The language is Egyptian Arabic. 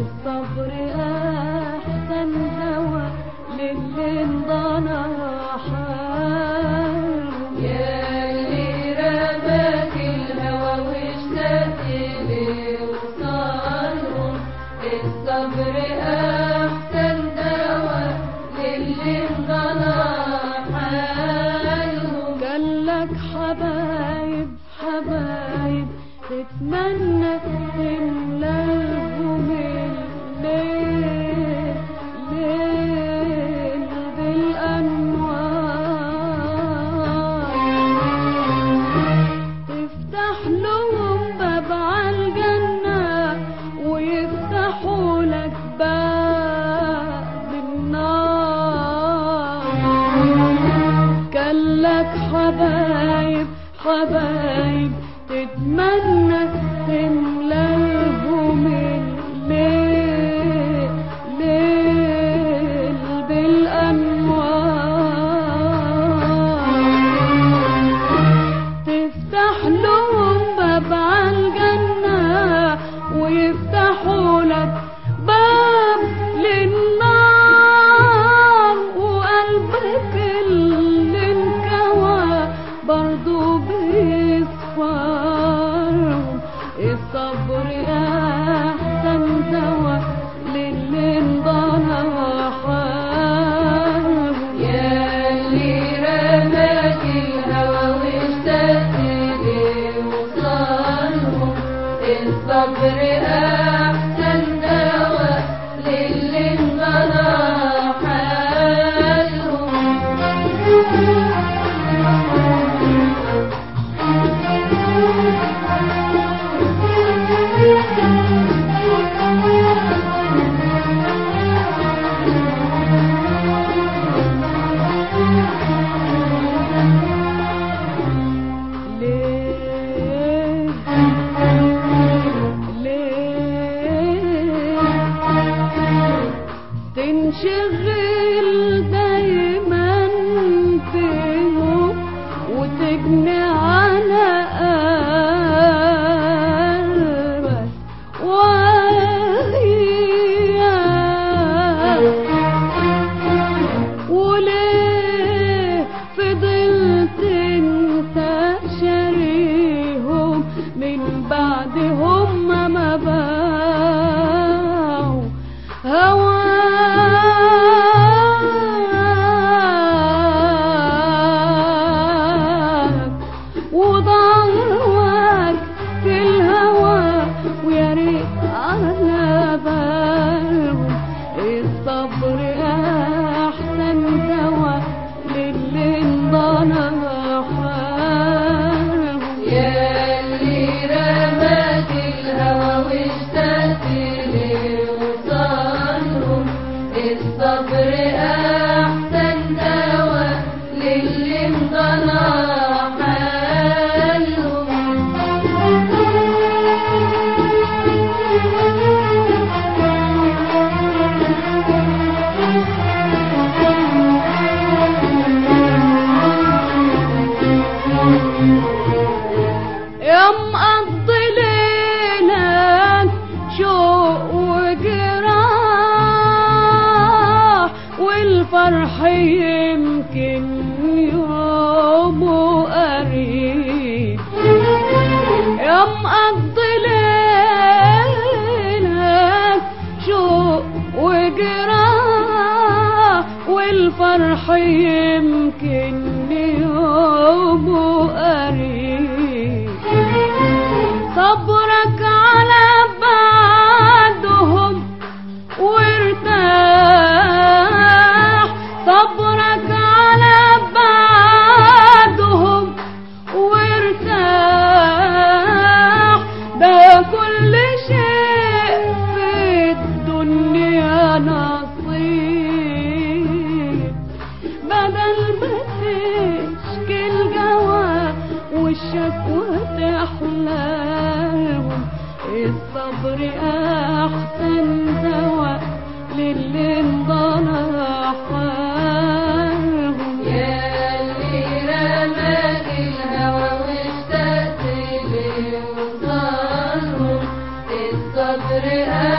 الصبر أحسن دواء للي انضنى حاله ياللي رماك الهوى واشتقت لوصالهم الصبر أحسن دواء للي انضنى حالهم قال لك حبايب حبايب تتمنى تملاهم الليل ليل بالأنوار تفتح لهم باب عالجنة ويفتحوا لك باب النار كان لك حبايب حبايب تتمنى تملاهم الليل ليل بالأنوار تفتح لهم باب عالجنة ويفتحوا لك باب للنار وقلبك اللي انكوى برضو بيصفر الصبر أحسن دواء للي انضنى حاله ياللي رماك الهوى واشتقت لوصالهم الصبر أحسن دواء للي انضنى ليه ليه تنشغل دايما بيهم وتجني على قلبك وياك وليه فضلت انت شاريهم من بعد هم ما باعوا هواك وضعك في الهوى ويا ريت على بالهم الصبر احسن دواء للي انضنى حالهم ياللي رماك الهوى واشتقت لوصالهم الصبر أحسن دواء للي انضنى يا مقضي ليلك شوق وجراح والفرح يمكن يومه قريب يا مقضي ليلك شوق وجراح والفرح يمكن يومه قريب صبرك على بعدهم وارتاح صبرك على بعدهم وارتاح ده كل شيء في الدنيا نصيب بدل ما تشكي الجوى والشكوى تحلاهم الصبر احسن دواء للي انضنى حالهم ياللي رماك الهوى واشتقت لوصالهم الصبر